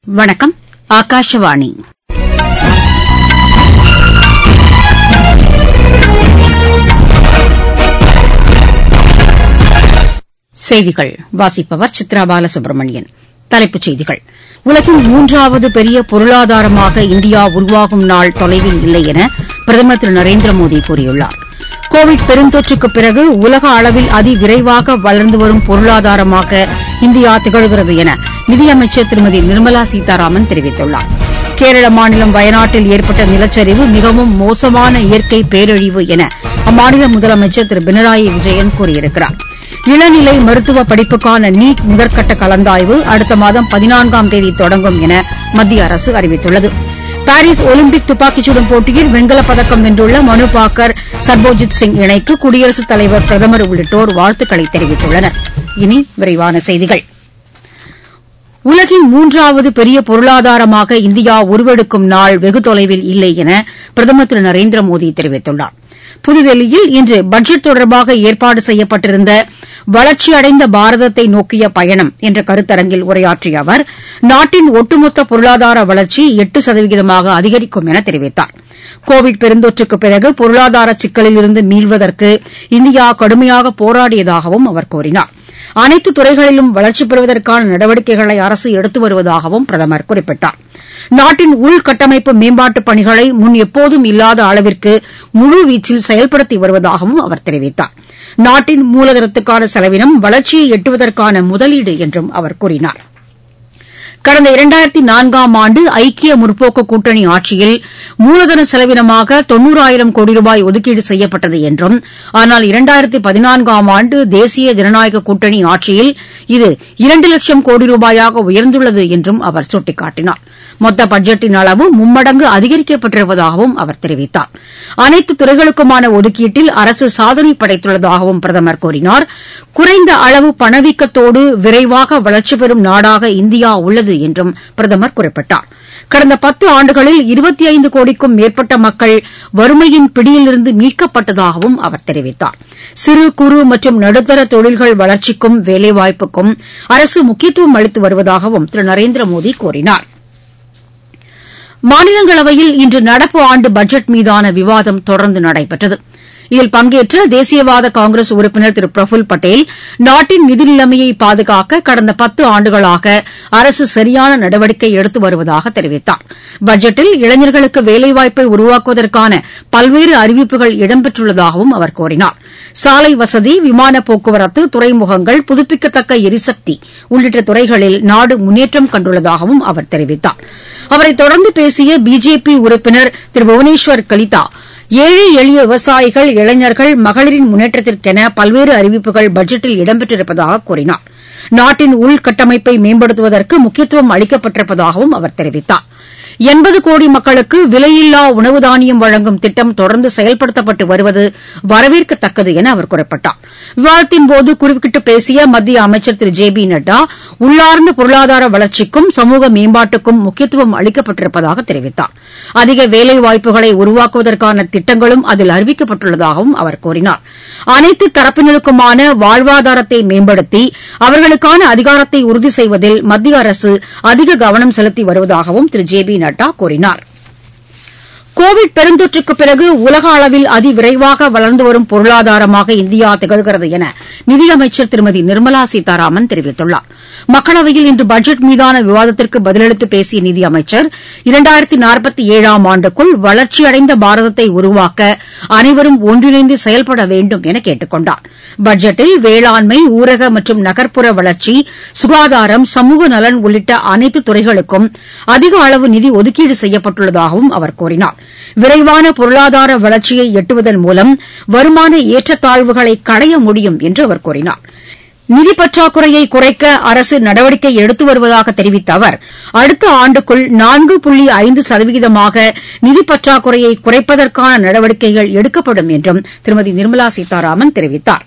வணக்கம் ஆகாஷவாணி செய்திகள் வாசிப்பவர் சித்ரா பாலசுப்ரமணியன் தலைப்புச் செய்திகள் உலகின் மூன்றாவது பெரிய பொருளாதாரமாக இந்தியா உருவாகும் நாள் தொலைவில் இல்லை என பிரதமர் திரு நரேந்திர மோடி கூறியுள்ளார் கோவிட் பெருந்தொற்றுக்குப் பிறகு உலக அளவில் அதிவிரைவாக வளர்ந்து வரும் பொருளாதாரமாக இந்தியா திகழ்கிறது என நிதியமைச்சர் திருமதி நிர்மலா சீதாராமன் தெரிவித்துள்ளார் கேரள மாநிலம் வயநாட்டில் ஏற்பட்ட நிலச்சரிவு மிகவும் மோசமான இயற்கை பேரழிவு என அம்மாநில முதலமைச்சர் திரு பினராயி விஜயன் கூறியிருக்கிறார் இளநிலை மருத்துவ படிப்புக்கான நீட் முதற்கட்ட கலந்தாய்வு அடுத்த மாதம் பதினான்காம் தேதி தொடங்கும் என மத்திய அரசு அறிவித்துள்ளது பாரிஸ் ஒலிம்பிக் துப்பாக்கிச் சுடும் போட்டியில் வெண்கலப் பதக்கம் வென்றுள்ள மனு பாக்கர் சர்போஜித் சிங் இணைக்கு குடியரசுத் தலைவர் பிரதமர் உள்ளிட்டோர் வாழ்த்துக்களை தெரிவித்துள்ளனர் இனி விரைவான செய்திகள் உலகின் மூன்றாவது பெரிய பொருளாதாரமாக இந்தியா உருவெடுக்கும் நாள் வெகு தொலைவில் இல்லை என பிரதமர் திரு நரேந்திர மோடி தெரிவித்துள்ளார் புதுதில்லியில் இன்று பட்ஜெட் தொடர்பாக ஏற்பாடு செய்யப்பட்டிருந்த வளர்ச்சியடைந்த பாரதத்தை நோக்கிய பயணம் என்ற கருத்தரங்கில் உரையாற்றிய அவர் நாட்டின் ஒட்டுமொத்த பொருளாதார வளர்ச்சி எட்டு சதவீதமாக அதிகரிக்கும் என தெரிவித்தார் கோவிட் பெருந்தொற்றுக்குப் பிறகு பொருளாதார சிக்கலிலிருந்து மீள்வதற்கு இந்தியா கடுமையாக போராடியதாகவும் அவர் கூறினார் அனைத்து துறைகளிலும் வளர்ச்சி பெறுவதற்கான நடவடிக்கைகளை அரசு எடுத்து வருவதாகவும் பிரதமர் குறிப்பிட்டார் நாட்டின் உள்கட்டமைப்பு மேம்பாட்டுப் பணிகளை முன் எப்போதும் இல்லாத அளவிற்கு முழுவீச்சில் செயல்படுத்தி வருவதாகவும் அவர் தெரிவித்தார் நாட்டின் மூலதனத்துக்கான செலவினம் வளர்ச்சியை எட்டுவதற்கான முதலீடு என்றும் அவர் கூறினார் கடந்த இரண்டாயிரத்தி நான்காம் ஆண்டு ஐக்கிய முற்போக்கு கூட்டணி ஆட்சியில் மூலதன செலவினமாக தொன்னூறாயிரம் கோடி ரூபாய் ஒதுக்கீடு செய்யப்பட்டது என்றும் ஆனால் இரண்டாயிரத்தி பதினான்காம் ஆண்டு தேசிய ஜனநாயக கூட்டணி ஆட்சியில் இது இரண்டு லட்சம் கோடி ரூபாயாக உயர்ந்துள்ளது என்றும் அவர் சுட்டிக்காட்டினார் மொத்த பட்ஜெட்டின் அளவு மும்மடங்கு அதிகரிக்கப்பட்டிருப்பதாகவும் அவர் தெரிவித்தார் அனைத்து துறைகளுக்குமான ஒதுக்கீட்டில் அரசு சாதனை படைத்துள்ளதாகவும் பிரதமர் கூறினார் குறைந்த அளவு பணவீக்கத்தோடு விரைவாக வளர்ச்சி பெறும் நாடாக இந்தியா உள்ளது என்றும் பிரதமர் குறிப்பிட்டார் கடந்த பத்து ஆண்டுகளில் இருபத்தி ஐந்து கோடிக்கும் மேற்பட்ட மக்கள் வறுமையின் பிடியிலிருந்து மீட்கப்பட்டதாகவும் அவர் தெரிவித்தார் சிறு குறு மற்றும் நடுத்தர தொழில்கள் வளர்ச்சிக்கும் வேலைவாய்ப்புக்கும் அரசு முக்கியத்துவம் அளித்து வருவதாகவும் திரு நரேந்திர மோடி கூறினார் மாநிலங்களவையில் இன்று நடப்பு ஆண்டு பட்ஜெட் மீதான விவாதம் தொடர்ந்து நடைபெற்றது இதில் பங்கேற்ற தேசியவாத காங்கிரஸ் உறுப்பினர் திரு பிரஃபுல் பட்டேல் நாட்டின் நிதி நிலைமையை பாதுகாக்க கடந்த பத்து ஆண்டுகளாக அரசு சரியான நடவடிக்கை எடுத்து வருவதாக தெரிவித்தார் பட்ஜெட்டில் இளைஞர்களுக்கு வேலைவாய்ப்பை உருவாக்குவதற்கான பல்வேறு அறிவிப்புகள் இடம்பெற்றுள்ளதாகவும் அவர் கூறினார் சாலை வசதி விமான போக்குவரத்து துறைமுகங்கள் புதுப்பிக்கத்தக்க எரிசக்தி உள்ளிட்ட துறைகளில் நாடு முன்னேற்றம் கண்டுள்ளதாகவும் அவர் தெரிவித்தார் அவரைத் தொடர்ந்து பேசிய பிஜேபி உறுப்பினர் திரு புவனேஸ்வர் கலிதா ஏழை எளிய விவசாயிகள் இளைஞர்கள் மகளிரின் முன்னேற்றத்திற்கென பல்வேறு அறிவிப்புகள் பட்ஜெட்டில் இடம்பெற்றிருப்பதாக கூறினார் நாட்டின் உள்கட்டமைப்பை மேம்படுத்துவதற்கு முக்கியத்துவம் அளிக்கப்பட்டிருப்பதாகவும் அவர் தெரிவித்தார் எண்பது கோடி மக்களுக்கு விலையில்லா உணவு தானியம் வழங்கும் திட்டம் தொடர்ந்து செயல்படுத்தப்பட்டு வருவது வரவேற்கத்தக்கது என அவர் குறிப்பிட்டார் விவாதத்தின்போது குறுக்கிட்டு பேசிய மத்திய அமைச்சர் திரு ஜே பி நட்டா உள்ளார்ந்த பொருளாதார வளர்ச்சிக்கும் சமூக மேம்பாட்டுக்கும் முக்கியத்துவம் அளிக்கப்பட்டிருப்பதாக தெரிவித்தார் அதிக வேலைவாய்ப்புகளை உருவாக்குவதற்கான திட்டங்களும் அதில் அறிவிக்கப்பட்டுள்ளதாகவும் அவர் கூறினார் அனைத்து தரப்பினருக்குமான வாழ்வாதாரத்தை மேம்படுத்தி அவர்களுக்கான அதிகாரத்தை உறுதி செய்வதில் மத்திய அரசு அதிக கவனம் செலுத்தி வருவதாகவும் திரு ஜே பி நட்டா கூறினார் கோவிட் பெருந்தொற்றுக்குப் பிறகு உலக அளவில் அதிவிரைவாக வளர்ந்து வரும் பொருளாதாரமாக இந்தியா திகழ்கிறது என நிதியமைச்சர் திருமதி நிர்மலா சீதாராமன் தெரிவித்துள்ளார் மக்களவையில் இன்று பட்ஜெட் மீதான விவாதத்திற்கு பதிலளித்து பேசிய நிதியமைச்சர் இரண்டாயிரத்தி நாற்பத்தி ஏழாம் ஆண்டுக்குள் வளர்ச்சியடைந்த பாரதத்தை உருவாக்க அனைவரும் ஒன்றிணைந்து செயல்பட வேண்டும் என கேட்டுக் கொண்டார் பட்ஜெட்டில் வேளாண்மை ஊரக மற்றும் நகர்ப்புற வளர்ச்சி சுகாதாரம் சமூக நலன் உள்ளிட்ட அனைத்து துறைகளுக்கும் அதிக அளவு நிதி ஒதுக்கீடு செய்யப்பட்டுள்ளதாகவும் அவர் கூறினார் விரைவான பொருளாதார வளர்ச்சியை எட்டுவதன் மூலம் வருமான ஏற்றத்தாழ்வுகளை களைய முடியும் என்று அவர் கூறினார் நிதி பற்றாக்குறையை குறைக்க அரசு நடவடிக்கை எடுத்து வருவதாக தெரிவித்த அவர் அடுத்த ஆண்டுக்குள் நான்கு புள்ளி ஐந்து சதவீதமாக நிதி பற்றாக்குறையை குறைப்பதற்கான நடவடிக்கைகள் எடுக்கப்படும் என்றும் திருமதி நிர்மலா சீதாராமன் தெரிவித்தார்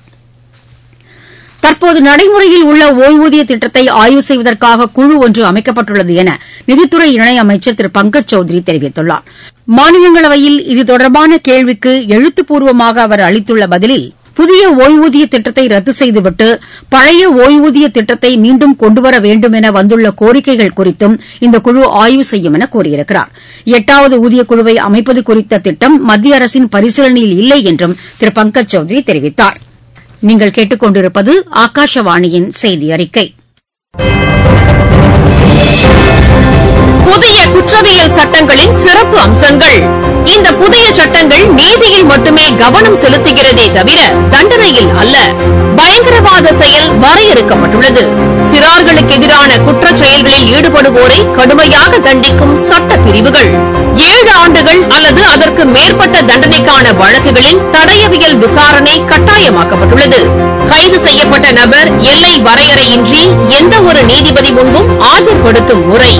தற்போது நடைமுறையில் உள்ள ஓய்வூதிய திட்டத்தை ஆய்வு செய்வதற்காக குழு ஒன்று அமைக்கப்பட்டுள்ளது என நிதித்துறை இணையமைச்சர் திரு பங்கஜ் சௌத்ரி தெரிவித்துள்ளார் மாநிலங்களவையில் இது தொடர்பான கேள்விக்கு எழுத்துப்பூர்வமாக அவர் அளித்துள்ள பதிலில் புதிய ஓய்வூதிய திட்டத்தை ரத்து செய்துவிட்டு பழைய ஓய்வூதிய திட்டத்தை மீண்டும் கொண்டுவர வேண்டும் என வந்துள்ள கோரிக்கைகள் குறித்தும் இந்த குழு ஆய்வு செய்யும் என கூறியிருக்கிறார் எட்டாவது ஊதிய குழுவை அமைப்பது குறித்த திட்டம் மத்திய அரசின் பரிசீலனையில் இல்லை என்றும் திரு பங்கஜ் சௌத்ரி தெரிவித்தார் நீங்கள் கேட்டுக் கொண்டிருப்பது ஆகாஷவாணியின் செய்தி அறிக்கை புதிய குற்றவியல் சட்டங்களின் சிறப்பு அம்சங்கள் இந்த புதிய சட்டங்கள் நீதியில் மட்டுமே கவனம் செலுத்துகிறதே தவிர தண்டனையில் அல்ல பயங்கரவாத செயல் வரையறுக்கப்பட்டுள்ளது சிறார்களுக்கு எதிரான குற்றச் செயல்களில் ஈடுபடுவோரை கடுமையாக தண்டிக்கும் சட்ட பிரிவுகள் ஏழு ஆண்டுகள் அல்லது அதற்கு மேற்பட்ட தண்டனைக்கான வழக்குகளில் தடயவியல் விசாரணை கட்டாயமாக்கப்பட்டுள்ளது கைது செய்யப்பட்ட நபர் எல்லை வரையறையின்றி எந்த ஒரு நீதிபதி முன்பும் ஆஜர்படுத்தும் முறை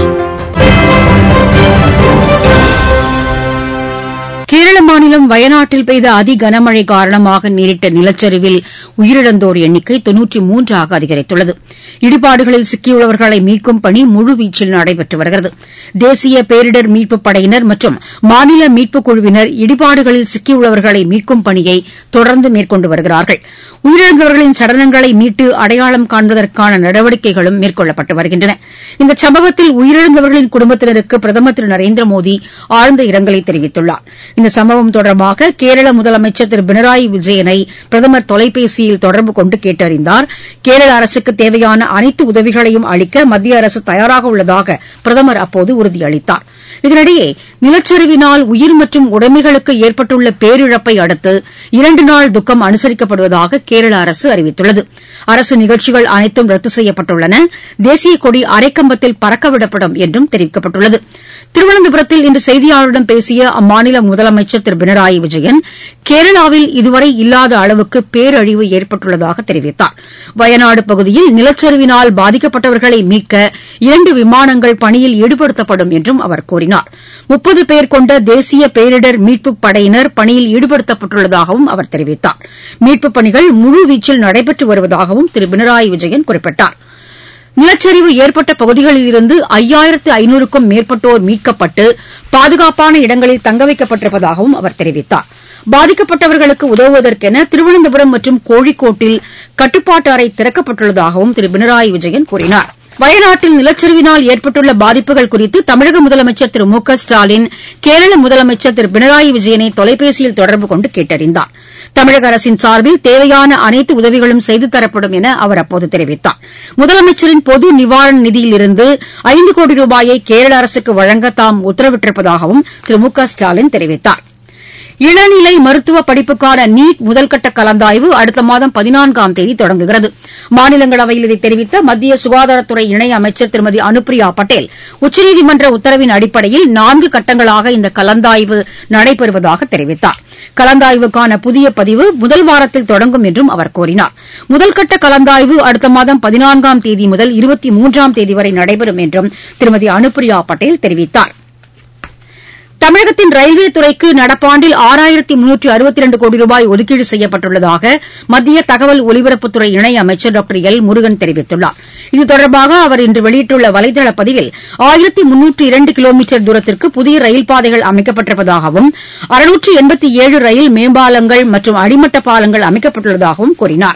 கேரள மாநிலம் வயநாட்டில் பெய்த அதி கனமழை காரணமாக நேரிட்ட நிலச்சரிவில் உயிரிழந்தோர் எண்ணிக்கை தொன்னூற்றி மூன்றாக அதிகரித்துள்ளது இடிபாடுகளில் சிக்கியுள்ளவர்களை மீட்கும் பணி முழுவீச்சில் நடைபெற்று வருகிறது தேசிய பேரிடர் மீட்புப் படையினர் மற்றும் மாநில மீட்புக் குழுவினர் இடிபாடுகளில் சிக்கியுள்ளவர்களை மீட்கும் பணியை தொடர்ந்து மேற்கொண்டு வருகிறார்கள் உயிரிழந்தவர்களின் சடலங்களை மீட்டு அடையாளம் காண்பதற்கான நடவடிக்கைகளும் மேற்கொள்ளப்பட்டு வருகின்றன இந்த சம்பவத்தில் உயிரிழந்தவர்களின் குடும்பத்தினருக்கு பிரதமர் திரு நரேந்திர மோடி ஆழ்ந்த இரங்கலை தெரிவித்துள்ளார் இந்த சம்பவம் தொடர்பாக கேரள முதலமைச்சர் திரு பினராயி விஜயனை பிரதமர் தொலைபேசியில் தொடர்பு கொண்டு கேட்டறிந்தார் கேரள அரசுக்கு தேவையான அனைத்து உதவிகளையும் அளிக்க மத்திய அரசு தயாராக உள்ளதாக பிரதமர் அப்போது உறுதியளித்தார் இதனிடையே நிலச்சரிவினால் உயிர் மற்றும் உடைமைகளுக்கு ஏற்பட்டுள்ள பேரிழப்பை அடுத்து இரண்டு நாள் துக்கம் அனுசரிக்கப்படுவதாக கேரள அரசு அறிவித்துள்ளது அரசு நிகழ்ச்சிகள் அனைத்தும் ரத்து செய்யப்பட்டுள்ளன தேசிய கொடி அரைக்கம்பத்தில் பறக்கவிடப்படும் என்றும் தெரிவிக்கப்பட்டுள்ளது திருவனந்தபுரத்தில் இன்று செய்தியாளர்களிடம் பேசிய அம்மாநில முதலமைச்சர் திரு பினராயி விஜயன் கேரளாவில் இதுவரை இல்லாத அளவுக்கு பேரழிவு ஏற்பட்டுள்ளதாக தெரிவித்தார் வயநாடு பகுதியில் நிலச்சரிவினால் பாதிக்கப்பட்டவர்களை மீட்க இரண்டு விமானங்கள் பணியில் ஈடுபடுத்தப்படும் என்றும் அவர் கூறினார் முப்பது பேர் கொண்ட தேசிய பேரிடர் மீட்புப் படையினர் பணியில் ஈடுபடுத்தப்பட்டுள்ளதாகவும் அவர் தெரிவித்தார் மீட்புப் பணிகள் முழுவீச்சில் நடைபெற்று வருவதாகவும் திரு பினராயி விஜயன் குறிப்பிட்டார் நிலச்சரிவு ஏற்பட்ட பகுதிகளில் இருந்து ஐயாயிரத்து ஐநூறுக்கும் மேற்பட்டோர் மீட்கப்பட்டு பாதுகாப்பான இடங்களில் தங்க வைக்கப்பட்டிருப்பதாகவும் அவர் தெரிவித்தார் பாதிக்கப்பட்டவர்களுக்கு உதவுவதற்கென திருவனந்தபுரம் மற்றும் கோழிக்கோட்டில் கட்டுப்பாட்டு அறை திறக்கப்பட்டுள்ளதாகவும் திரு பினராயி விஜயன் கூறினார் வயநாட்டில் நிலச்சரிவினால் ஏற்பட்டுள்ள பாதிப்புகள் குறித்து தமிழக முதலமைச்சர் திரு மு க ஸ்டாலின் கேரள முதலமைச்சர் திரு பினராயி விஜயனை தொலைபேசியில் தொடர்பு கொண்டு கேட்டறிந்தார் தமிழக அரசின் சார்பில் தேவையான அனைத்து உதவிகளும் செய்து தரப்படும் என அவர் அப்போது தெரிவித்தார் முதலமைச்சரின் பொது நிவாரண நிதியிலிருந்து ஐந்து கோடி ரூபாயை கேரள அரசுக்கு வழங்க தாம் உத்தரவிட்டிருப்பதாகவும் திரு மு க ஸ்டாலின் தெரிவித்தார் இளநிலை மருத்துவ படிப்புக்கான நீட் முதல்கட்ட கலந்தாய்வு அடுத்த மாதம் பதினான்காம் தேதி தொடங்குகிறது மாநிலங்களவையில் இதை தெரிவித்த மத்திய சுகாதாரத்துறை இணை அமைச்சர் திருமதி அனுப்பிரியா பட்டேல் உச்சநீதிமன்ற உத்தரவின் அடிப்படையில் நான்கு கட்டங்களாக இந்த கலந்தாய்வு நடைபெறுவதாக தெரிவித்தார் கலந்தாய்வுக்கான புதிய பதிவு முதல் வாரத்தில் தொடங்கும் என்றும் அவர் கூறினார் முதல்கட்ட கலந்தாய்வு அடுத்த மாதம் பதினான்காம் தேதி முதல் இருபத்தி மூன்றாம் தேதி வரை நடைபெறும் என்றும் திருமதி அனுப்பிரியா பட்டேல் தெரிவித்தார் தமிழகத்தின் ரயில்வே துறைக்கு நடப்பாண்டில் ஆறாயிரத்தி முன்னூற்றி அறுபத்தி இரண்டு கோடி ரூபாய் ஒதுக்கீடு செய்யப்பட்டுள்ளதாக மத்திய தகவல் ஒலிபரப்புத்துறை இணை அமைச்சர் டாக்டர் எல் முருகன் தெரிவித்துள்ளார் இது தொடர்பாக அவர் இன்று வெளியிட்டுள்ள வலைதள பதிவில் ஆயிரத்தி முன்னூற்று இரண்டு கிலோமீட்டர் தூரத்திற்கு புதிய ரயில் பாதைகள் அமைக்கப்பட்டிருப்பதாகவும் அறுநூற்று எண்பத்தி ஏழு ரயில் மேம்பாலங்கள் மற்றும் அடிமட்ட பாலங்கள் அமைக்கப்பட்டுள்ளதாகவும் கூறினாா்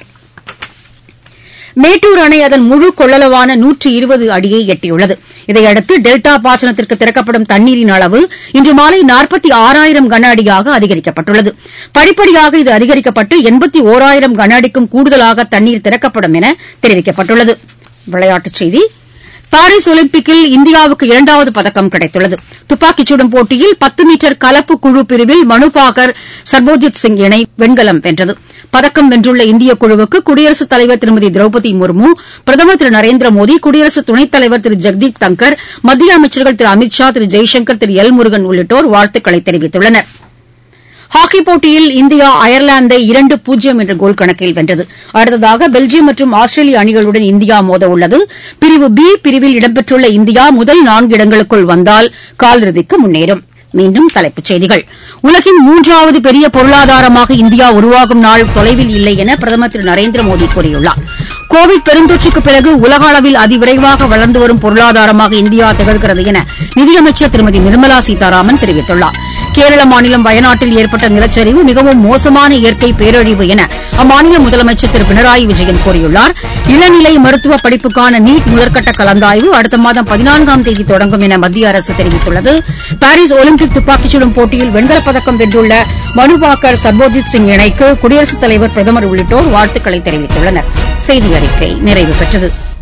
மேட்டூர் அணை அதன் முழு கொள்ளளவான நூற்று இருபது அடியை எட்டியுள்ளது இதையடுத்து டெல்டா பாசனத்திற்கு திறக்கப்படும் தண்ணீரின் அளவு இன்று மாலை நாற்பத்தி ஆறாயிரம் கன அடியாக அதிகரிக்கப்பட்டுள்ளது படிப்படியாக இது அதிகரிக்கப்பட்டு எண்பத்தி ஓராயிரம் கன அடிக்கும் கூடுதலாக தண்ணீர் திறக்கப்படும் என தெரிவிக்கப்பட்டுள்ளது விளையாட்டுச் செய்தி பாரிஸ் ஒலிம்பிக்கில் இந்தியாவுக்கு இரண்டாவது பதக்கம் கிடைத்துள்ளது துப்பாக்கிச் சுடும் போட்டியில் பத்து மீட்டர் கலப்பு குழு பிரிவில் மனுபாகர் சர்போஜித் சிங் இணை வெண்கலம் வென்றது பதக்கம் வென்றுள்ள இந்திய குழுவுக்கு குடியரசுத் தலைவர் திருமதி திரௌபதி முர்மு பிரதமர் திரு நரேந்திர மோடி குடியரசு துணைத் தலைவர் திரு ஜெக்தீப் தங்கர் மத்திய அமைச்சர்கள் திரு அமித் ஷா திரு ஜெய்சங்கர் திரு எல் முருகன் உள்ளிட்டோர் வாழ்த்துக்களை தெரிவித்துள்ளனா் ஹாக்கி போட்டியில் இந்தியா அயர்லாந்தை இரண்டு பூஜ்ஜியம் என்ற கோல் கணக்கில் வென்றது அடுத்ததாக பெல்ஜியம் மற்றும் ஆஸ்திரேலிய அணிகளுடன் இந்தியா மோத உள்ளது பிரிவு பி பிரிவில் இடம்பெற்றுள்ள இந்தியா முதல் நான்கு இடங்களுக்குள் வந்தால் காலிறுதிக்கு முன்னேறும் மீண்டும் தலைப்புச் செய்திகள் உலகின் மூன்றாவது பெரிய பொருளாதாரமாக இந்தியா உருவாகும் நாள் தொலைவில் இல்லை என பிரதமர் திரு நரேந்திர மோடி கூறியுள்ளார் கோவிட் பெருந்தொற்றுக்கு பிறகு உலக அளவில் அதிவிரைவாக வளர்ந்து வரும் பொருளாதாரமாக இந்தியா திகழ்கிறது என நிதியமைச்சர் திருமதி நிர்மலா சீதாராமன் தெரிவித்துள்ளார் கேரள மாநிலம் வயநாட்டில் ஏற்பட்ட நிலச்சரிவு மிகவும் மோசமான இயற்கை பேரழிவு என அம்மாநில முதலமைச்சர் திரு பினராயி விஜயன் கூறியுள்ளார் இளநிலை மருத்துவ படிப்புக்கான நீட் முதற்கட்ட கலந்தாய்வு அடுத்த மாதம் பதினான்காம் தேதி தொடங்கும் என மத்திய அரசு தெரிவித்துள்ளது பாரிஸ் ஒலிம்பிக் துப்பாக்கிச் சுடும் போட்டியில் வெண்கலப் பதக்கம் வென்றுள்ள மனுபாக்கர் சர்போஜித் சிங் இணைக்கு குடியரசுத் தலைவர் பிரதமர் உள்ளிட்டோர் வாழ்த்துக்களை தெரிவித்துள்ளனர் செய்தி அறிக்கை நிறைவு பெற்றது